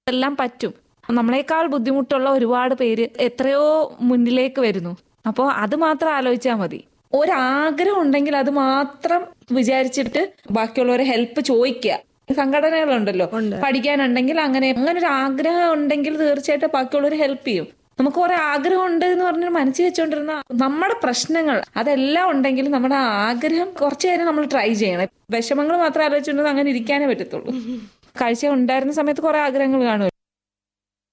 എല്ലാം പറ്റും നമ്മളെക്കാൾ ബുദ്ധിമുട്ടുള്ള ഒരുപാട് പേര് എത്രയോ മുന്നിലേക്ക് വരുന്നു അപ്പോൾ അത് മാത്രം ആലോചിച്ചാൽ മതി ഒരാഗ്രഹം ഉണ്ടെങ്കിൽ അത് മാത്രം വിചാരിച്ചിട്ട് ബാക്കിയുള്ളവരെ ഹെൽപ്പ് ചോദിക്കുക സംഘടനകളുണ്ടല്ലോ പഠിക്കാനുണ്ടെങ്കിൽ അങ്ങനെ അങ്ങനെ ഒരു ആഗ്രഹം ഉണ്ടെങ്കിൽ തീർച്ചയായിട്ടും ബാക്കിയുള്ളവർ ഹെൽപ്പ് ചെയ്യും നമുക്ക് കുറെ ആഗ്രഹം ഉണ്ട് എന്ന് പറഞ്ഞ് മനസ്സിൽ വെച്ചോണ്ടിരുന്ന നമ്മുടെ പ്രശ്നങ്ങൾ അതെല്ലാം ഉണ്ടെങ്കിൽ നമ്മുടെ ആഗ്രഹം കുറച്ചു നേരം നമ്മൾ ട്രൈ ചെയ്യണം വിഷമങ്ങൾ മാത്രം ആലോചിച്ചുകൊണ്ടിരുന്ന അങ്ങനെ ഇരിക്കാനേ പറ്റത്തുള്ളൂ കാഴ്ച ഉണ്ടായിരുന്ന സമയത്ത് കുറെ ആഗ്രഹങ്ങൾ കാണും